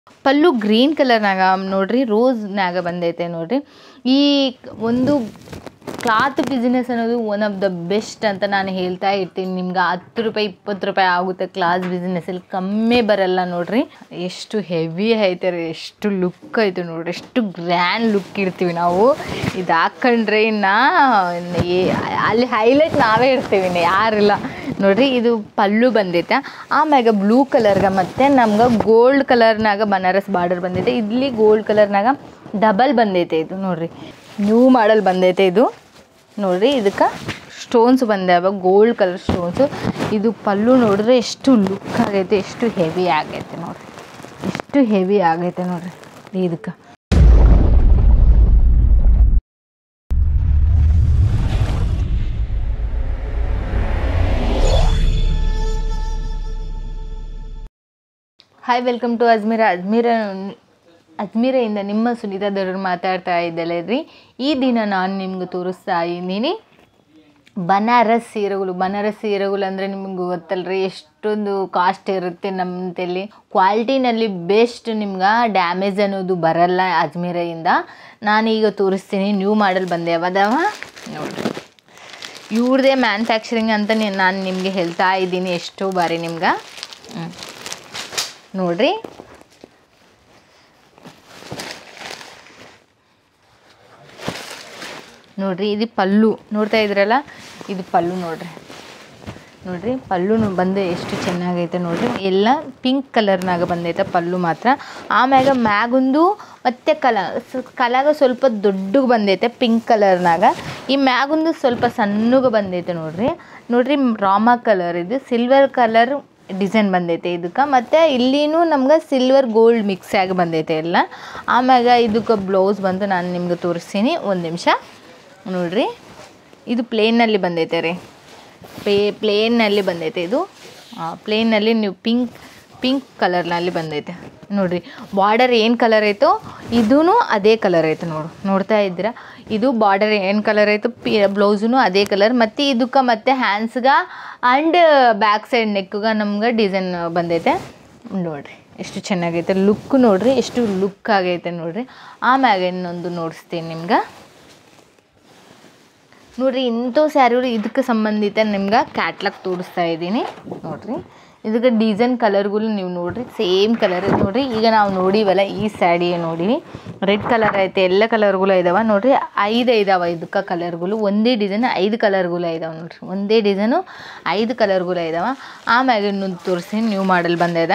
ಪಲ್ಲು green ಕಲರ್ನಾಗ ನೋಡ್ರಿ ರೋಸ್ನಾಗ ಬಂದೈತೆ ನೋಡ್ರಿ ಈ ಒಂದು ಕ್ಲಾತ್ ಬಿಸ್ನೆಸ್ ಅನ್ನೋದು ಒನ್ ಆಫ್ ದ ಬೆಸ್ಟ್ ಅಂತ ನಾನು ಹೇಳ್ತಾ ಇರ್ತೀನಿ ನಿಮ್ಗೆ ಹತ್ತು ರೂಪಾಯಿ ಇಪ್ಪತ್ತು ರೂಪಾಯಿ ಆಗುತ್ತೆ ಕ್ಲಾತ್ ಬಿಸ್ನೆಸ್ಸಲ್ಲಿ ಕಮ್ಮಿ ಬರಲ್ಲ ನೋಡ್ರಿ ಎಷ್ಟು ಹೆವಿ ಐತೆ ರೀ ಎಷ್ಟು ಲುಕ್ ಐತೆ ನೋಡ್ರಿ ಎಷ್ಟು ಗ್ರ್ಯಾಂಡ್ ಲುಕ್ ಇರ್ತೀವಿ ನಾವು ಇದು ಹಾಕ್ಕೊಂಡ್ರೆ ಇನ್ನು ಏ- ಅಲ್ಲಿ ಹೈಲೈಟ್ ನಾವೇ ಇರ್ತೀವಿ ಇನ್ನು ಯಾರಿಲ್ಲ ನೋಡ್ರಿ ಇದು ಪಲ್ಲು ಬಂದೈತೆ ಆಮ್ಯಾಗ ಬ್ಲೂ ಕಲರ್ಗೆ ಮತ್ತು ನಮ್ಗೆ ಗೋಲ್ಡ್ ಕಲರ್ನಾಗ ಬನಾರಸ್ ಬಾರ್ಡರ್ ಬಂದೈತೆ ಇಲ್ಲಿ ಗೋಲ್ಡ್ ಕಲರ್ನಾಗ ಡಬಲ್ ಬಂದೈತೆ ಇದು ನೋಡ್ರಿ ನ್ಯೂ ಮಾಡಲ್ ಬಂದೈತೆ ಇದು ನೋಡ್ರಿ ಇದಕ್ಕೆ ಸ್ಟೋನ್ಸ್ ಬಂದಾವ ಗೋಲ್ಡ್ ಕಲರ್ ಸ್ಟೋನ್ಸು ಇದು ಪಲ್ಲು ನೋಡಿದ್ರೆ ಎಷ್ಟು ಲುಕ್ ಆಗೈತೆ ಎಷ್ಟು ಹೆವಿ ಆಗೈತೆ ನೋಡ್ರಿ ಎಷ್ಟು ಹೆವಿ ಆಗೈತೆ ನೋಡ್ರಿ ಇದಕ್ಕೆ hi welcome to Ajmera Ajmera ಅಜ್ಮೀರೆಯಿಂದ ನಿಮ್ಮ ಸುನೀತಾ ದೊಡ್ಡರು ಮಾತಾಡ್ತಾ ಇದ್ದಲ್ಲ ರೀ ಈ ದಿನ ನಾನು ನಿಮ್ಗೆ ತೋರಿಸ್ತಾ ಇದ್ದೀನಿ ಬನಾರಸ್ ಸೀರೆಗಳು ಬನಾರಸ್ ಸೀರೆಗಳು ಅಂದರೆ ನಿಮ್ಗೆ ಗೊತ್ತಲ್ರಿ ಎಷ್ಟೊಂದು ಕಾಸ್ಟ್ ಇರುತ್ತೆ ನಮ್ಮ ತಲೆ ಕ್ವಾಲಿಟಿನಲ್ಲಿ ಬೆಸ್ಟ್ ನಿಮ್ಗೆ ಡ್ಯಾಮೇಜ್ ಅನ್ನೋದು ಬರಲ್ಲ ಅಜ್ಮೀರೆಯಿಂದ ನಾನೀಗ ತೋರಿಸ್ತೀನಿ ನ್ಯೂ ಮಾಡಲ್ ಬಂದೆ ಅದಾವ ನೋಡ್ರಿ ಇವ್ರದೇ ಮ್ಯಾನುಫ್ಯಾಕ್ಚರಿಂಗ್ ಅಂತ ನಾನು ನಿಮಗೆ ಹೇಳ್ತಾ ಇದ್ದೀನಿ ಎಷ್ಟೋ ಬಾರಿ ನಿಮ್ಗೆ ಹ್ಞೂ ನೋಡ್ರಿ ನೋಡ್ರಿ ಇದು ಪಲ್ಲು ನೋಡ್ತಾ ಇದ್ರಲ್ಲ ಇದು ಪಲ್ಲು ನೋಡ್ರಿ ನೋಡ್ರಿ ಪಲ್ಲು ಬಂದು ಎಷ್ಟು ಚೆನ್ನಾಗೈತೆ ನೋಡ್ರಿ ಎಲ್ಲ ಪಿಂಕ್ ಕಲರ್ನಾಗ ಬಂದೈತೆ ಪಲ್ಲು ಮಾತ್ರ ಆಮ್ಯಾಗ ಮ್ಯಾಗೊಂದು ಮತ್ತೆ ಕಲ ಸ- ಕಲಾಗ ಸ್ವಲ್ಪ ದೊಡ್ಡಗೆ ಬಂದೈತೆ ಪಿಂಕ್ ಕಲರ್ನಾಗ ಈ ಮ್ಯಾಗೊಂದು ಸ್ವಲ್ಪ ಸಣ್ಣಗೆ ಬಂದೈತೆ ನೋಡ್ರಿ ನೋಡ್ರಿ ರಾಮಾ ಕಲರ್ ಇದು ಸಿಲ್ವರ್ ಕಲರ್ ಡಿಸೈನ್ ಬಂದೈತೆ ಇದಕ್ಕೆ ಮತ್ತು ಇಲ್ಲಿನೂ ನಮ್ಗೆ ಸಿಲ್ವರ್ ಗೋಲ್ಡ್ ಮಿಕ್ಸ್ ಆಗಿ ಬಂದೈತೆ ಎಲ್ಲ ಆಮ್ಯಾಗ ಇದಕ್ಕೆ ಬ್ಲೌಸ್ ಬಂದು ನಾನು ನಿಮ್ಗೆ ತೋರಿಸ್ತೀನಿ ಒಂದು ನಿಮಿಷ ನೋಡ್ರಿ ಇದು ಪ್ಲೇನಲ್ಲಿ ಬಂದೈತೆ ರೀ ಪೇ ಪ್ಲೇನಲ್ಲಿ ಬಂದೈತೆ ಇದು ಪ್ಲೇನಲ್ಲಿ ನೀವು ಪಿಂಕ್ ಪಿಂಕ್ ಕಲರ್ನಲ್ಲಿ ಬಂದೈತೆ ನೋಡ್ರಿ ಬಾರ್ಡರ್ ಏನು ಕಲರ್ ಐತೋ ಇದೂ ಅದೇ ಕಲರ್ ಐತೆ ನೋಡು ನೋಡ್ತಾ ಇದ್ದೀರಾ ಇದು ಬಾರ್ಡರ್ ಏನು ಕಲರ್ ಐತೋ ಪಿ ಬ್ಲೌಸೂ ಅದೇ ಕಲರ್ ಮತ್ತು ಇದಕ್ಕೆ ಮತ್ತು ಹ್ಯಾಂಡ್ಸ್ಗೆ ಆ್ಯಂಡ್ ಬ್ಯಾಕ್ ಸೈಡ್ ನೆಕ್ಗೆ ನಮ್ಗೆ ಡಿಸೈನ್ ಬಂದೈತೆ ನೋಡ್ರಿ ಎಷ್ಟು ಚೆನ್ನಾಗೈತೆ ಲುಕ್ ನೋಡ್ರಿ ಎಷ್ಟು ಲುಕ್ ಆಗೈತೆ ನೋಡ್ರಿ ಆಮ್ಯಾಗ ಇನ್ನೊಂದು ನೋಡಿಸ್ತೀನಿ ನಿಮ್ಗೆ ನೋಡ್ರಿ ಇಂಥ ಸ್ಯಾರಿಗಳು ಇದಕ್ಕೆ ಸಂಬಂಧಿತ ನಿಮ್ಗೆ ಕ್ಯಾಟ್ಲಾಗ್ ತೋರಿಸ್ತಾ ಇದ್ದೀನಿ ನೋಡ್ರಿ ಇದಕ್ಕೆ ಡಿಸೈನ್ ಕಲರ್ಗಳು ನೀವು ನೋಡ್ರಿ ಸೇಮ್ ಕಲರ್ ನೋಡ್ರಿ ಈಗ ನಾವು ನೋಡಿವಲ್ಲ ಈ ಸ್ಯಾಡಿ ನೋಡಿವಿ ರೆಡ್ ಕಲರ್ ಐತೆ ಎಲ್ಲ ಕಲರ್ಗಳು ಇದಾವೆ ನೋಡ್ರಿ ಐದು ಇದಾವೆ ಇದಕ್ಕೆ ಕಲರ್ಗಳು ಒಂದೇ ಡಿಸೈನ್ ಐದು ಕಲರ್ಗಳು ಇದಾವೆ ನೋಡ್ರಿ ಒಂದೇ ಡಿಸೈನು ಐದು ಕಲರ್ಗಳು ಇದಾವೆ ಆಮ್ಯಾಗ ಇನ್ನೊಂದು ತೋರಿಸ್ತೀನಿ ನ್ಯೂ ಮಾಡಲ್ ಬಂದಿದೆ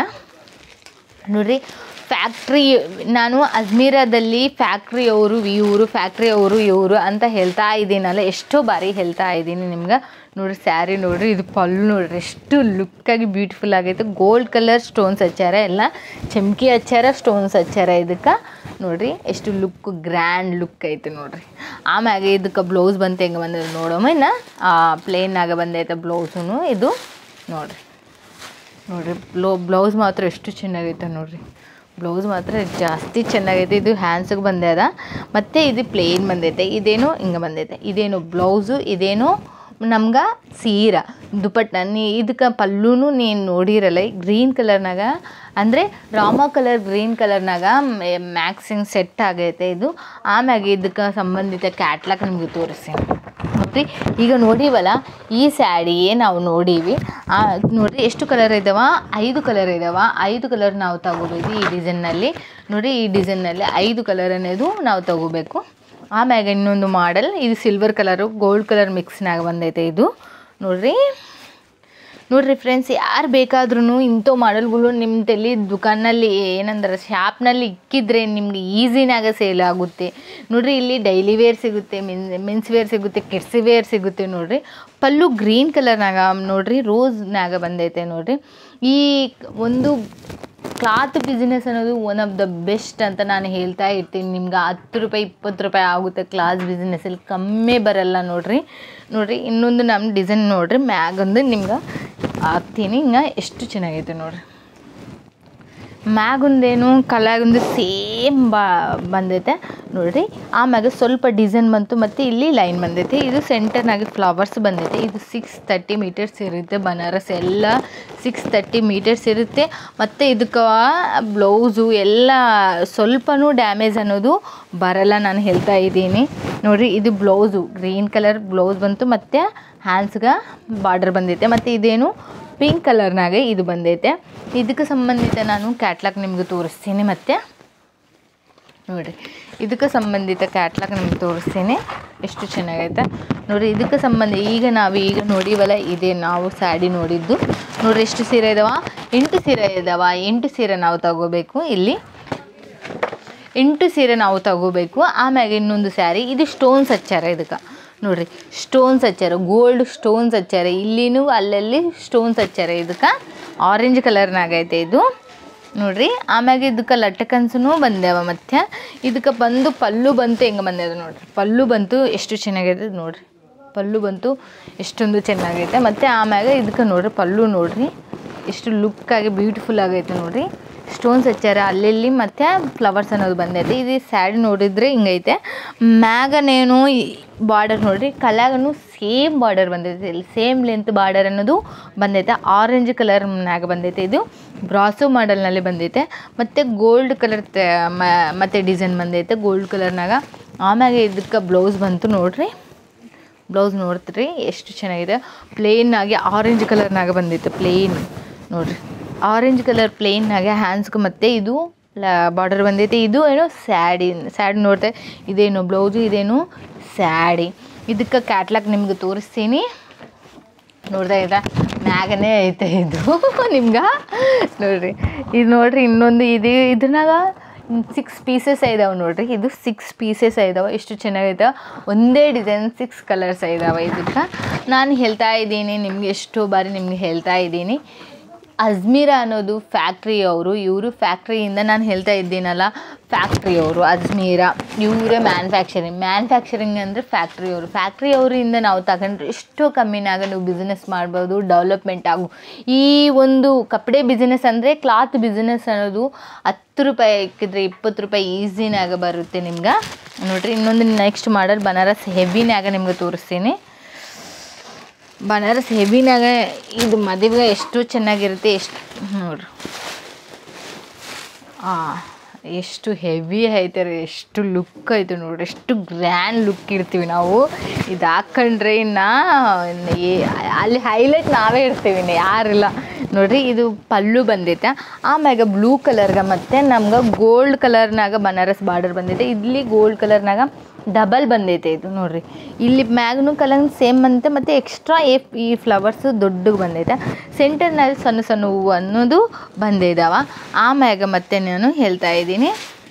ನೋಡ್ರಿ ಫ್ಯಾಕ್ಟ್ರಿ ನಾನು ಅಜ್ಮೀರದಲ್ಲಿ ಫ್ಯಾಕ್ಟ್ರಿಯವರು ಇವರು ಫ್ಯಾಕ್ಟ್ರಿಯವರು ಇವರು ಅಂತ ಹೇಳ್ತಾ ಇದ್ದೀನಲ್ಲ ಎಷ್ಟೋ ಬಾರಿ ಹೇಳ್ತಾ ಇದ್ದೀನಿ ನಿಮ್ಗೆ ನೋಡ್ರಿ ಸ್ಯಾರಿ ನೋಡ್ರಿ ಇದು ಪಲ್ಲು ನೋಡ್ರಿ ಎಷ್ಟು ಲುಕ್ಕಾಗಿ ಬ್ಯೂಟಿಫುಲ್ ಆಗೈತೆ ಗೋಲ್ಡ್ ಕಲರ್ ಸ್ಟೋನ್ಸ್ ಹಚ್ಚಾರ ಎಲ್ಲ ಚಮ್ಕಿ ಹಚ್ಚಾರ ಸ್ಟೋನ್ಸ್ ಹಚ್ಚಾರ ಇದಕ್ಕೆ ನೋಡ್ರಿ ಎಷ್ಟು ಲುಕ್ ಗ್ರ್ಯಾಂಡ್ ಲುಕ್ ಐತೆ ನೋಡ್ರಿ ಆಮ್ಯಾಗ ಇದಕ್ಕೆ ಬ್ಲೌಸ್ ಬಂತು ಹೆಂಗೆ ಬಂದಿದೆ ನೋಡೋಮ ಇನ್ನು ಪ್ಲೇನಾಗ ಬಂದೈತೆ ಬ್ಲೌಸೂ ಇದು ನೋಡ್ರಿ ನೋಡ್ರಿ ಬ್ಲೌ ಬ್ಲೌಸ್ ಮಾತ್ರ ಎಷ್ಟು ಚೆನ್ನಾಗೈತೆ ನೋಡ್ರಿ ಬ್ಲೌಸ್ ಮಾತ್ರ ಜಾಸ್ತಿ ಚೆನ್ನಾಗೈತೆ ಇದು ಹ್ಯಾಂಡ್ಸಿಗೆ ಬಂದೆ ಅದ ಮತ್ತು ಇದು ಪ್ಲೇನ್ ಬಂದೈತೆ ಇದೇನು ಹಿಂಗೆ ಬಂದೈತೆ ಇದೇನು ಬ್ಲೌಸು ಇದೇನು ನಮ್ಗೆ ಸೀರೆ ದುಪಟ್ಟ ನೀ ಇದಕ್ಕೆ ಪಲ್ಲುನು ನೀನು ನೋಡಿರಲ್ಲ ಗ್ರೀನ್ ಕಲರ್ನಾಗ ಅಂದರೆ ರಾಮ ಕಲರ್ ಗ್ರೀನ್ ಕಲರ್ನಾಗ ಮ್ಯಾಕ್ಸಿಂಗ್ ಸೆಟ್ ಆಗೈತೆ ಇದು ಆಮ್ಯಾಗ ಇದಕ್ಕೆ ಸಂಬಂಧಿತ ಕ್ಯಾಟ್ಲಾಗ್ ನಿಮಗೆ ತೋರಿಸ್ತೀನಿ ನೋಡ್ರಿ ಈಗ ನೋಡಿವಲ್ಲ ಈ ಸ್ಯಾಡಿಯೇ ನಾವು ನೋಡೀವಿ ಆ, ನೋಡ್ರಿ ಎಷ್ಟು ಕಲರ್ ಇದಾವ ಐದು ಕಲರ್ ಇದಾವ ಐದು ಕಲರ್ ನಾವು ತಗೋಬೇಕು ಈ ಡಿಸೈನ್ನಲ್ಲಿ ನೋಡಿ ಈ ಡಿಸೈನ್ನಲ್ಲಿ ಐದು ಕಲರ್ ಅನ್ನೋದು ನಾವು ತಗೋಬೇಕು ಆಮ್ಯಾಗ ಇನ್ನೊಂದು ಮಾಡಲ್ ಇದು ಸಿಲ್ವರ್ ಕಲರು ಗೋಲ್ಡ್ ಕಲರ್ ಮಿಕ್ಸ್ನಾಗ ಬಂದೈತೆ ಇದು ನೋಡ್ರಿ ನೋಡ್ರಿ ಫ್ರೆಂಡ್ಸ್ ಯಾರು ಬೇಕಾದ್ರೂ ಇಂಥ ಮಾಡಲ್ಗಳು ನಿಮ್ಮ ತಲೆ ದುಕಾನಲ್ಲಿ ಏನಂದ್ರೆ ಶಾಪ್ನಲ್ಲಿ ಇಕ್ಕಿದ್ರೆ ನಿಮ್ಗೆ ಈಸಿನಾಗ ಸೇಲ್ ಆಗುತ್ತೆ ನೋಡ್ರಿ ಇಲ್ಲಿ ಡೈಲಿ ವೇರ್ ಸಿಗುತ್ತೆ ಮಿನ್ ಮಿನ್ಸ್ ವೇರ್ ಸಿಗುತ್ತೆ ಕಿಡ್ಸ್ ವೇರ್ ಸಿಗುತ್ತೆ ನೋಡ್ರಿ ಪಲ್ಲು ಗ್ರೀನ್ ಕಲರ್ನಾಗ ನೋಡ್ರಿ ರೋಸ್ನಾಗ ಬಂದೈತೆ ನೋಡ್ರಿ ಈ ಒಂದು ಕ್ಲಾತ್ ಬಿಸ್ನೆಸ್ ಅನ್ನೋದು ಒನ್ ಆಫ್ ದ ಬೆಸ್ಟ್ ಅಂತ ನಾನು ಹೇಳ್ತಾ ಇರ್ತೀನಿ ನಿಮ್ಗೆ ಹತ್ತು ರೂಪಾಯಿ ಇಪ್ಪತ್ತು ರೂಪಾಯಿ ಆಗುತ್ತೆ ಕ್ಲಾಸ್ ಬಿಸ್ನೆಸ್ಸಲ್ಲಿ ಕಮ್ಮಿ ಬರಲ್ಲ ನೋಡ್ರಿ ನೋಡ್ರಿ ಇನ್ನೊಂದು ನಮ್ಮ ಡಿಸೈನ್ ನೋಡ್ರಿ ಮ್ಯಾಗೊಂದು ನಿಮ್ಗೆ ಹಾಕ್ತೀನಿ ಹಿಂಗೆ ಎಷ್ಟು ಚೆನ್ನಾಗೈತೆ ನೋಡ್ರಿ ಮ್ಯಾಗೊಂದೇನು ಕಲಾಗೊಂದು ಸೇಮ್ ಸೇಮ್ ಬಾ ಬಂದೈತೆ ನೋಡ್ರಿ ಆಮ್ಯಾಗ ಸ್ವಲ್ಪ ಡಿಸೈನ್ ಬಂತು ಮತ್ತು ಇಲ್ಲಿ ಲೈನ್ ಬಂದೈತೆ ಇದು ಸೆಂಟರ್ನಾಗೆ ಫ್ಲವರ್ಸ್ ಬಂದೈತೆ ಇದು ಸಿಕ್ಸ್ ತರ್ಟಿ ಮೀಟರ್ಸ್ ಇರುತ್ತೆ ಬನಾರಸ್ ಎಲ್ಲ ಸಿಕ್ಸ್ ತರ್ಟಿ ಮೀಟರ್ಸ್ ಇರುತ್ತೆ ಮತ್ತು ಇದಕ್ಕೆ ಬ್ಲೌಸು ಎಲ್ಲ ಸ್ವಲ್ಪನೂ ಡ್ಯಾಮೇಜ್ ಅನ್ನೋದು ಬರಲ್ಲ ನಾನು ಹೇಳ್ತಾ ಇದ್ದೀನಿ ನೋಡಿರಿ ಇದು ಬ್ಲೌಸು ಗ್ರೀನ್ ಕಲರ್ ಬ್ಲೌಸ್ ಬಂತು ಮತ್ತು ಹ್ಯಾಂಡ್ಸ್ಗೆ ಬಾರ್ಡರ್ ಬಂದೈತೆ ಮತ್ತು ಇದೇನು ಪಿಂಕ್ ಕಲರ್ನಾಗೆ ಇದು ಬಂದೈತೆ ಇದಕ್ಕೆ ಸಂಬಂಧಿತ ನಾನು ಕ್ಯಾಟ್ಲಾಗ್ ನಿಮ್ಗೆ ತೋರಿಸ್ತೀನಿ ಮತ್ತು ನೋಡಿರಿ ಇದಕ್ಕೆ ಸಂಬಂಧಿತ ಕ್ಯಾಟ್ಲಾಗ್ ನಿಮ್ಗೆ ತೋರಿಸ್ತೀನಿ ಎಷ್ಟು ಚೆನ್ನಾಗೈತೆ ನೋಡಿರಿ ಇದಕ್ಕೆ ಸಂಬಂಧ ಈಗ ನಾವು ಈಗ ನೋಡಿವಲ್ಲ ಇದೇ ನಾವು ಸ್ಯಾಡಿ ನೋಡಿದ್ದು ನೋಡಿರಿ ಎಷ್ಟು ಸೀರೆ ಇದಾವ ಎಂಟು ಸೀರೆ ಇದಾವ ಎಂಟು ಸೀರೆ ನಾವು ತಗೋಬೇಕು ಇಲ್ಲಿ ಎಂಟು ಸೀರೆ ನಾವು ತಗೋಬೇಕು ಆಮ್ಯಾಗ ಇನ್ನೊಂದು ಸ್ಯಾರಿ ಇದು ಸ್ಟೋನ್ಸ್ ಹಚ್ಚಾರ ಇದಕ್ಕೆ ನೋಡ್ರಿ ಸ್ಟೋನ್ಸ್ ಹಚ್ಚಾರ ಗೋಲ್ಡ್ ಸ್ಟೋನ್ಸ್ ಹಚ್ಚಾರ ಇಲ್ಲಿನೂ ಅಲ್ಲಲ್ಲಿ ಸ್ಟೋನ್ಸ್ ಹಚ್ಚಾರ ಇದಕ್ಕೆ ಆರೆಂಜ್ ಕಲರ್ನಾಗ ಐತೆ ಇದು ನೋಡ್ರಿ ಆಮ್ಯಾಗ ಇದಕ್ಕೆ ಲಟ್ಟಕನ್ಸೂ ಬಂದ್ಯಾವ ಮತ್ತೆ ಇದಕ್ಕೆ ಬಂದು ಪಲ್ಲು ಬಂತು ಹೆಂಗೆ ಬಂದ್ಯದ ನೋಡ್ರಿ ಪಲ್ಲು ಬಂತು ಎಷ್ಟು ಚೆನ್ನಾಗೈತೆ ನೋಡ್ರಿ ಪಲ್ಲು ಬಂತು ಎಷ್ಟೊಂದು ಚೆನ್ನಾಗೈತೆ ಮತ್ತು ಆಮ್ಯಾಗ ಇದಕ್ಕೆ ನೋಡ್ರಿ ಪಲ್ಲು ನೋಡ್ರಿ ಎಷ್ಟು ಲುಕ್ಕಾಗಿ ಬ್ಯೂಟಿಫುಲ್ ಆಗೈತೆ ನೋಡ್ರಿ ಸ್ಟೋನ್ಸ್ ಹಚ್ಚಾರ ಅಲ್ಲೆಲ್ಲಿ ಮತ್ತು ಫ್ಲವರ್ಸ್ ಅನ್ನೋದು ಬಂದೈತೆ ಇದು ಸ್ಯಾರಿ ನೋಡಿದ್ರೆ ಹಿಂಗೈತೆ ಮ್ಯಾಗನೇನು ಬಾರ್ಡರ್ ನೋಡ್ರಿ ಕಲಾಗನು ಸೇಮ್ ಬಾರ್ಡರ್ ಬಂದೈತೆ ಇಲ್ಲಿ ಸೇಮ್ ಲೆಂತ್ ಬಾರ್ಡರ್ ಅನ್ನೋದು ಬಂದೈತೆ ಆರೆಂಜ್ ಕಲರ್ ಮ್ಯಾಗ ಬಂದೈತೆ ಇದು ಬ್ರಾಸೋ ಮಾಡಲ್ನಲ್ಲಿ ಬಂದೈತೆ ಮತ್ತು ಗೋಲ್ಡ್ ಕಲರ್ ಮತ್ತು ಡಿಸೈನ್ ಬಂದೈತೆ ಗೋಲ್ಡ್ ಕಲರ್ನಾಗ ಆಮ್ಯಾಗ ಇದಕ್ಕೆ ಬ್ಲೌಸ್ ಬಂತು ನೋಡ್ರಿ ಬ್ಲೌಸ್ ನೋಡ್ತೀರಿ ಎಷ್ಟು ಚೆನ್ನಾಗಿದೆ ಪ್ಲೇನ್ ಆಗಿ ಆರೆಂಜ್ ಕಲರ್ನಾಗ ಬಂದೈತೆ ಪ್ಲೇನ್ ನೋಡ್ರಿ ಆರೆಂಜ್ ಕಲರ್ ಪ್ಲೇನ್ನಾಗೆ ಹ್ಯಾಂಡ್ಸ್ಗೆ ಮತ್ತು ಇದು ಬಾರ್ಡರ್ ಬಂದೈತೆ ಇದು ಏನೋ ಸ್ಯಾಡಿ ಸ್ಯಾಡಿ ನೋಡ್ತೆ ಇದೇನು ಬ್ಲೌಸು ಇದೇನು ಸ್ಯಾಡಿ ಇದಕ್ಕೆ ಕ್ಯಾಟ್ಲಾಗ್ ನಿಮ್ಗೆ ತೋರಿಸ್ತೀನಿ ನೋಡ್ತಾ ಇದ್ದ ಮ್ಯಾಗನೇ ಐತೆ ಇದು ನಿಮ್ಗೆ ನೋಡ್ರಿ ಇದು ನೋಡ್ರಿ ಇನ್ನೊಂದು ಇದು ಇದ್ರನಾಗ ಸಿಕ್ಸ್ ಪೀಸಸ್ ಇದಾವೆ ನೋಡ್ರಿ ಇದು ಸಿಕ್ಸ್ ಪೀಸಸ್ ಇದಾವೆ ಎಷ್ಟು ಚೆನ್ನಾಗೈತೆ ಒಂದೇ ಡಿಸೈನ್ ಸಿಕ್ಸ್ ಕಲರ್ಸ್ ಇದಾವೆ ಇದಕ್ಕೆ ನಾನು ಹೇಳ್ತಾ ಇದ್ದೀನಿ ನಿಮ್ಗೆ ಎಷ್ಟೋ ಬಾರಿ ನಿಮ್ಗೆ ಹೇಳ್ತಾ ಇದ್ದೀನಿ ಅಜ್ಮೀರ ಅನ್ನೋದು ಫ್ಯಾಕ್ಟ್ರಿ ಅವರು ಇವರು ಫ್ಯಾಕ್ಟ್ರಿಯಿಂದ ನಾನು ಹೇಳ್ತಾ ಇದ್ದೀನಲ್ಲ ಫ್ಯಾಕ್ಟ್ರಿಯವರು ಅಜ್ಮೀರ ಇವರೇ ಮ್ಯಾನುಫ್ಯಾಕ್ಚರಿಂಗ್ ಮ್ಯಾನುಫ್ಯಾಕ್ಚರಿಂಗ್ ಅಂದರೆ ಫ್ಯಾಕ್ಟ್ರಿಯವರು ಫ್ಯಾಕ್ಟ್ರಿಯವರಿಂದ ನಾವು ತಗೊಂಡ್ರೆ ಎಷ್ಟೋ ಕಮ್ಮಿನಾಗ ನೀವು ಬಿಸ್ನೆಸ್ ಮಾಡ್ಬೋದು ಡೆವಲಪ್ಮೆಂಟ್ ಆಗು ಈ ಒಂದು ಕಪ್ಪಡೆ ಬಿಸ್ನೆಸ್ ಅಂದರೆ ಕ್ಲಾತ್ ಬಿಸ್ನೆಸ್ ಅನ್ನೋದು ಹತ್ತು ರೂಪಾಯಿ ಹಾಕಿದ್ರೆ ಇಪ್ಪತ್ತು ರೂಪಾಯಿ ಈಸಿನಾಗ ಬರುತ್ತೆ ನಿಮ್ಗೆ ನೋಡ್ರಿ ಇನ್ನೊಂದು ನೆಕ್ಸ್ಟ್ ಮಾಡಲ್ ಬನಾರಸ್ ಹೆವಿನಾಗ ನಿಮ್ಗೆ ತೋರಿಸ್ತೀನಿ ಬನಾರಸ್ ಹೆವಿನಾಗ ಇದು ಮದುವೆ ಎಷ್ಟು ಚೆನ್ನಾಗಿರುತ್ತೆ ಎಷ್ಟು ನೋಡ್ರಿ ಆ ಎಷ್ಟು ಹೆವಿ ಐತೆ ರೀ ಎಷ್ಟು ಲುಕ್ ಐತೆ ನೋಡ್ರಿ ಎಷ್ಟು ಗ್ರ್ಯಾಂಡ್ ಲುಕ್ ಇರ್ತೀವಿ ನಾವು ಇದು ಹಾಕ್ಕೊಂಡ್ರೆ ಇನ್ನು ಏ- ಅಲ್ಲಿ ಹೈಲೈಟ್ ನಾವೇ ಇರ್ತೀವಿ ಇನ್ನು ಯಾರಿಲ್ಲ ನೋಡ್ರಿ ಇದು ಪಲ್ಲು ಬಂದೈತೆ ಆಮ್ಯಾಗ ಬ್ಲೂ ಕಲರ್ಗೆ ಮತ್ತು ನಮ್ಗೆ ಗೋಲ್ಡ್ ಕಲರ್ನಾಗ ಬನಾರಸ್ ಬಾರ್ಡರ್ ಬಂದೈತೆ ಇಲ್ಲಿ ಗೋಲ್ಡ್ ಕಲರ್ನಾಗ ಡಬಲ್ ಬಂದೈತೆ ಇದು ನೋಡ್ರಿ ಇಲ್ಲಿ ಮ್ಯಾಗ್ನು ಕಲರ್ ಸೇಮ್ ಬಂದೈತೆ ಮತ್ತು ಎಕ್ಸ್ಟ್ರಾ ಏ ಈ ಫ್ಲವರ್ಸು ದೊಡ್ಡಗೆ ಬಂದೈತೆ ಸೆಂಟರ್ನಲ್ಲಿ ಸಣ್ಣ ಸಣ್ಣ ಹೂವು ಅನ್ನೋದು ಬಂದಿದ್ದಾವ ಆಮ್ಯಾಗ ಮತ್ತೆ ನಾನು ಹೇಳ್ತಾ ಇದ್ದೀನಿ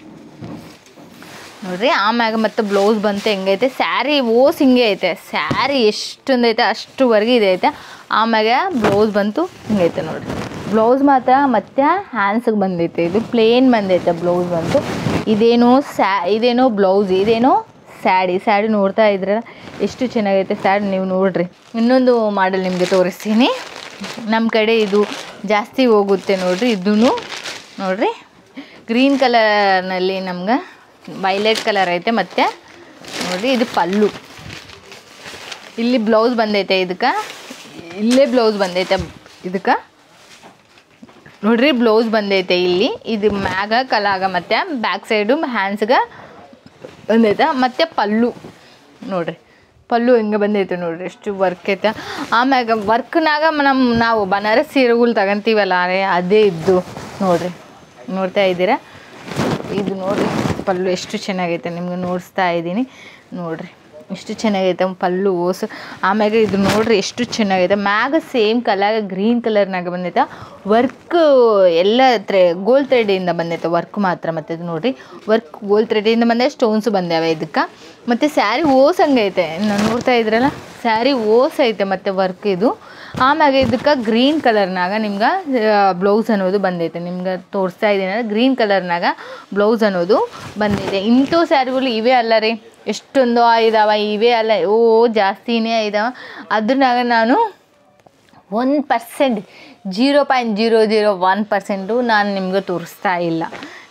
ನೋಡ್ರಿ ಆಮ್ಯಾಗ ಮತ್ತೆ ಬ್ಲೌಸ್ ಬಂತು ಹೆಂಗೈತೆ ಸ್ಯಾರಿ ಓಸ್ ಹಿಂಗೆ ಐತೆ ಸ್ಯಾರಿ ಎಷ್ಟೊಂದೈತೆ ಅಷ್ಟುವರೆಗೆ ಇದೆ ಐತೆ ಆಮ್ಯಾಗ ಬ್ಲೌಸ್ ಬಂತು ಹಿಂಗೈತೆ ನೋಡ್ರಿ ಬ್ಲೌಸ್ ಮಾತ್ರ ಮತ್ತೆ ಹ್ಯಾಂಡ್ಸಿಗೆ ಬಂದೈತೆ ಇದು ಪ್ಲೇನ್ ಬಂದೈತೆ ಬ್ಲೌಸ್ ಬಂತು ಇದೇನೋ ಸ್ಯಾ ಇದೇನೋ ಬ್ಲೌಸ್ ಇದೇನೋ ಸ್ಯಾಡಿ ಸ್ಯಾಡಿ ನೋಡ್ತಾ ಇದ್ರೆ ಎಷ್ಟು ಚೆನ್ನಾಗೈತೆ ಸ್ಯಾಡಿ ನೀವು ನೋಡ್ರಿ ಇನ್ನೊಂದು ಮಾಡಲ್ ನಿಮಗೆ ತೋರಿಸ್ತೀನಿ ನಮ್ಮ ಕಡೆ ಇದು ಜಾಸ್ತಿ ಹೋಗುತ್ತೆ ನೋಡ್ರಿ ಇದೂ ನೋಡ್ರಿ ಗ್ರೀನ್ ಕಲರ್ನಲ್ಲಿ ನಮ್ಗೆ ವೈಲೆಟ್ ಕಲರ್ ಐತೆ ಮತ್ತು ನೋಡಿರಿ ಇದು ಪಲ್ಲು ಇಲ್ಲಿ ಬ್ಲೌಸ್ ಬಂದೈತೆ ಇದಕ್ಕೆ ಇಲ್ಲೇ ಬ್ಲೌಸ್ ಬಂದೈತೆ ಇದಕ್ಕೆ ನೋಡ್ರಿ ಬ್ಲೌಸ್ ಬಂದೈತೆ ಇಲ್ಲಿ ಇದು ಮ್ಯಾಗ ಕಲಾಗ ಮತ್ತು ಬ್ಯಾಕ್ ಸೈಡು ಹ್ಯಾಂಡ್ಸ್ಗೆ ಬಂದೈತೆ ಮತ್ತು ಪಲ್ಲು ನೋಡ್ರಿ ಪಲ್ಲು ಹೆಂಗೆ ಬಂದೈತೆ ನೋಡ್ರಿ ಎಷ್ಟು ವರ್ಕ್ ಐತೆ ಆಮ್ಯಾಗ ವರ್ಕ್ನಾಗ ನಮ್ಮ ನಾವು ಬನಾರಸ್ ಸೀರೆಗಳು ತಗೊಂತೀವಲ್ಲ ಅರೆ ಅದೇ ಇದ್ದು ನೋಡ್ರಿ ನೋಡ್ತಾ ಇದ್ದೀರಾ ಇದು ನೋಡ್ರಿ ಪಲ್ಲು ಎಷ್ಟು ಚೆನ್ನಾಗೈತೆ ನಿಮ್ಗೆ ನೋಡಿಸ್ತಾ ಇದ್ದೀನಿ ನೋಡ್ರಿ ಎಷ್ಟು ಚೆನ್ನಾಗೈತೆ ಪಲ್ಲು ಓಸು ಆಮ್ಯಾಗ ಇದು ನೋಡ್ರಿ ಎಷ್ಟು ಚೆನ್ನಾಗೈತೆ ಮ್ಯಾಗ ಸೇಮ್ ಕಲರ್ ಗ್ರೀನ್ ಕಲರ್ನಾಗ ಬಂದೈತೆ ವರ್ಕ್ ಎಲ್ಲ ತ್ರೆ ಗೋಲ್ಡ್ ಥ್ರೆಡಿಂದ ಬಂದೈತೆ ವರ್ಕ್ ಮಾತ್ರ ಮತ್ತು ಇದು ನೋಡ್ರಿ ವರ್ಕ್ ಗೋಲ್ಡ್ ಥ್ರೆಡಿಂದ ಬಂದೆ ಸ್ಟೋನ್ಸು ಬಂದಾವೆ ಇದಕ್ಕೆ ಮತ್ತು ಸ್ಯಾರಿ ಓಸ್ ಹಂಗೈತೆ ನಾನು ನೋಡ್ತಾ ಇದ್ರಲ್ಲ ಸ್ಯಾರಿ ಓಸ್ ಐತೆ ಮತ್ತು ವರ್ಕ್ ಇದು ಆಮ್ಯಾಗ ಇದಕ್ಕೆ ಗ್ರೀನ್ ಕಲರ್ನಾಗ ನಿಮ್ಗೆ ಬ್ಲೌಸ್ ಅನ್ನೋದು ಬಂದೈತೆ ನಿಮ್ಗೆ ತೋರಿಸ್ತಾ ಇದ್ದೀನಿ ಗ್ರೀನ್ ಕಲರ್ನಾಗ ಬ್ಲೌಸ್ ಅನ್ನೋದು ಬಂದಿದೆ ಇಂಥ ಸ್ಯಾರಿಗಳು ಇವೇ ಅಲ್ಲ ರೀ ಎಷ್ಟೊಂದು ಇದಾವೆ ಇವೇ ಅಲ್ಲ ಓ ಜಾಸ್ತಿನೇ ಇದಾವೆ ಅದ್ರಾಗ ನಾನು one percent zero point zero zero one percent ನಾನು ನಿಮ್ಗೆ ತೋರಿಸ್ತಾ ಇಲ್ಲ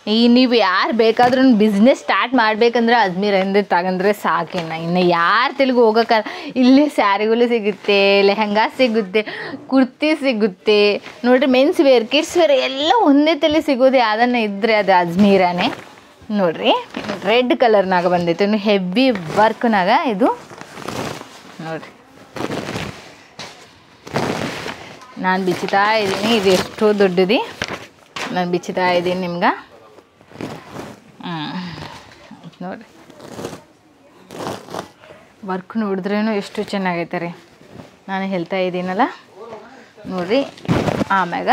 ಈ ನೀವು ಯಾರು ಬೇಕಾದ್ರೂ ಬಿಸ್ನೆಸ್ ಸ್ಟಾರ್ಟ್ ಮಾಡ್ಬೇಕಂದ್ರೆ ಅಜ್ಮೀರಿಂದ ತಗಂದ್ರೆ ಸಾಕಿನ್ನ ಇನ್ನು ಯಾರು ತೆಲುಗು ಹೋಗೋಕ್ಕ ಇಲ್ಲೇ ಸ್ಯಾರಿಗಳು ಸಿಗುತ್ತೆ ಲೆಹಂಗಾ ಸಿಗುತ್ತೆ ಕುರ್ತಿ ಸಿಗುತ್ತೆ ನೋಡ್ರಿ ಮೆನ್ಸ್ ವೇರ್ ಕಿಡ್ಸ್ ವೇರ್ ಎಲ್ಲ ಒಂದೇ ತಲೆ ಸಿಗೋದು ಯಾವ್ದನ್ನ ಇದ್ದರೆ ಅದು ಅಜ್ಮೀರಾನೇ ನೋಡ್ರಿ ರೆಡ್ ಕಲರ್ನಾಗ ಬಂದೈತೆ ಇನ್ನು ಹೆವಿ ವರ್ಕ್ನಾಗ ಇದು ನೋಡ್ರಿ ನಾನು ಬಿಚ್ಚುತ್ತಾ ಇದ್ದೀನಿ ಇದು ಎಷ್ಟೋ ದೊಡ್ಡದು ನಾನು ಬಿಚ್ಚುತ್ತಾ ಇದ್ದೀನಿ ನಿಮ್ಗೆ ನೋಡಿರಿ ವರ್ಕ್ ನೋಡಿದ್ರೇನು ಎಷ್ಟು ಚೆನ್ನಾಗೈತೆ ರೀ ನಾನು ಹೇಳ್ತಾ ಇದ್ದೀನಲ್ಲ ನೋಡಿರಿ ಆಮ್ಯಾಗ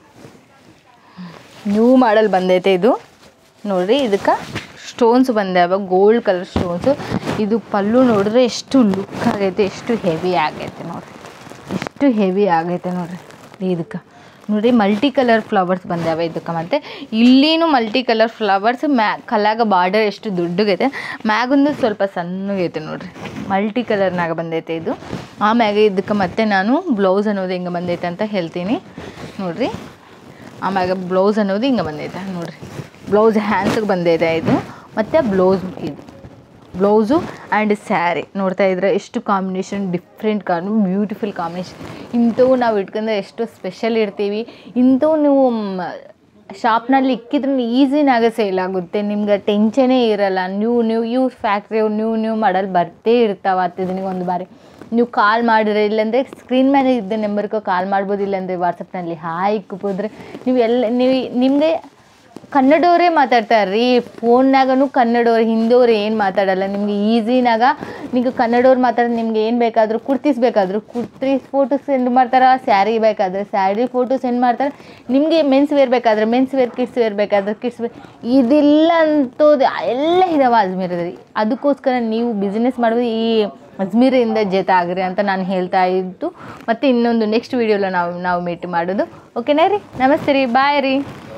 ನ್ಯೂ ಮಾಡಲ್ ಬಂದೈತೆ ಇದು ನೋಡಿರಿ ಇದಕ್ಕೆ ಸ್ಟೋನ್ಸ್ ಬಂದಾವ ಗೋಲ್ಡ್ ಕಲರ್ ಸ್ಟೋನ್ಸು ಇದು ಪಲ್ಲು ನೋಡಿದ್ರೆ ಎಷ್ಟು ಲುಕ್ ಆಗೈತೆ ಎಷ್ಟು ಹೆವಿ ಆಗೈತೆ ನೋಡಿರಿ ಎಷ್ಟು ಹೆವಿ ಆಗೈತೆ ನೋಡ್ರಿ ಇದಕ್ಕೆ ನೋಡ್ರಿ ಮಲ್ಟಿ ಕಲರ್ ಫ್ಲವರ್ಸ್ ಬಂದಾವೆ ಇದಕ್ಕೆ ಮತ್ತು ಇಲ್ಲಿನೂ ಮಲ್ಟಿ ಕಲರ್ ಫ್ಲವರ್ಸ್ ಮ್ಯಾ ಕಲಾಗ ಬಾರ್ಡರ್ ಎಷ್ಟು ದೊಡ್ಡಗೈತೆ ಮ್ಯಾಗೊಂದು ಸ್ವಲ್ಪ ಸಣ್ಣಗೈತೆ ನೋಡ್ರಿ ಮಲ್ಟಿ ಕಲರ್ನಾಗ ಬಂದೈತೆ ಇದು ಆಮ್ಯಾಗ ಇದಕ್ಕೆ ಮತ್ತೆ ನಾನು ಬ್ಲೌಸ್ ಅನ್ನೋದು ಹೆಂಗೆ ಬಂದೈತೆ ಅಂತ ಹೇಳ್ತೀನಿ ನೋಡ್ರಿ ಆಮ್ಯಾಗ ಬ್ಲೌಸ್ ಅನ್ನೋದು ಹಿಂಗೆ ಬಂದೈತೆ ನೋಡ್ರಿ ಬ್ಲೌಸ್ ಹ್ಯಾಂಡ್ಸಿಗೆ ಬಂದೈತೆ ಇದು ಮತ್ತು ಬ್ಲೌಸ್ ಇದು ಬ್ಲೌಸು ಆ್ಯಂಡ್ ಸ್ಯಾರಿ ನೋಡ್ತಾ ಇದ್ರೆ ಎಷ್ಟು ಕಾಂಬಿನೇಷನ್ ಡಿಫ್ರೆಂಟ್ ಕಾರ್ ಬ್ಯೂಟಿಫುಲ್ ಕಾಂಬಿನೇಷನ್ ಇಂಥವು ನಾವು ಇಟ್ಕೊಂಡ್ರೆ ಎಷ್ಟು ಸ್ಪೆಷಲ್ ಇರ್ತೀವಿ ಇಂಥವು ನೀವು ಶಾಪ್ನಲ್ಲಿ ಇಕ್ಕಿದ್ರೆ ಈಸಿನಾಗ ಸೇಲ್ ಆಗುತ್ತೆ ನಿಮ್ಗೆ ಟೆನ್ಷನೇ ಇರಲ್ಲ ನೀವು ನೀವು ಇವ್ರ ಫ್ಯಾಕ್ಟ್ರಿ ನ್ಯೂ ನ್ಯೂ ಮಾಡಲ್ ಬರ್ತೇ ಇರ್ತಾವ ಹತ್ತಿದನಿಗೆ ಒಂದು ಬಾರಿ ನೀವು ಕಾಲ್ ಮಾಡಿದ್ರೆ ಇಲ್ಲಾಂದರೆ ಸ್ಕ್ರೀನ್ ಮೇಲೆ ಇದ್ದ ನಂಬರ್ಗೆ ಕಾಲ್ ಮಾಡ್ಬೋದು ಇಲ್ಲಾಂದರೆ ವಾಟ್ಸಪ್ನಲ್ಲಿ ಹಾಯ್ ಕುಪ್ಪೋದ್ರೆ ನೀವು ಎಲ್ಲ ನೀವು ನಿಮಗೆ ಕನ್ನಡವರೇ ಮಾತಾಡ್ತಾರೆ ರೀ ಫೋನ್ನಾಗನು ಕನ್ನಡವ್ರು ಹಿಂದವ್ರು ಏನು ಮಾತಾಡಲ್ಲ ನಿಮ್ಗೆ ಈಸಿನಾಗ ನಿಮ್ಗೆ ಕನ್ನಡವ್ರು ಮಾತಾಡೋದು ನಿಮ್ಗೆ ಏನು ಬೇಕಾದರೂ ಕುರ್ತೀಸ್ ಬೇಕಾದರೂ ಕುರ್ತೀಸ್ ಫೋಟೋ ಸೆಂಡ್ ಮಾಡ್ತಾರೆ ಸ್ಯಾರಿ ಬೇಕಾದರೆ ಸ್ಯಾರಿ ಫೋಟೋ ಸೆಂಡ್ ಮಾಡ್ತಾರೆ ನಿಮಗೆ ಮೆನ್ಸ್ ವೇರ್ ಬೇಕಾದರೆ ಮೆನ್ಸ್ ವೇರ್ ಕಿಡ್ಸ್ ವೇರ್ ಬೇಕಾದ್ರೆ ಕಿಡ್ಸ್ ವೇರ್ ಇದೆಲ್ಲ ಅಂತೋದು ಎಲ್ಲ ಇದಾವೆ ಅಜ್ಮೀರದಲ್ಲಿ ಅದಕ್ಕೋಸ್ಕರ ನೀವು ಬಿಸ್ನೆಸ್ ಮಾಡೋದು ಈ ಅಜ್ಮೀರಿಂದ ಜೊತೆ ಆಗ್ರಿ ಅಂತ ನಾನು ಹೇಳ್ತಾ ಇದ್ದು ಮತ್ತು ಇನ್ನೊಂದು ನೆಕ್ಸ್ಟ್ ವೀಡಿಯೋలో ನಾವು ನಾವು ಮೀಟ್ ಮಾಡೋದು ಓಕೆನಾ ರೀ ನಮಸ್ತೆ ರೀ ಬಾಯ್ ರೀ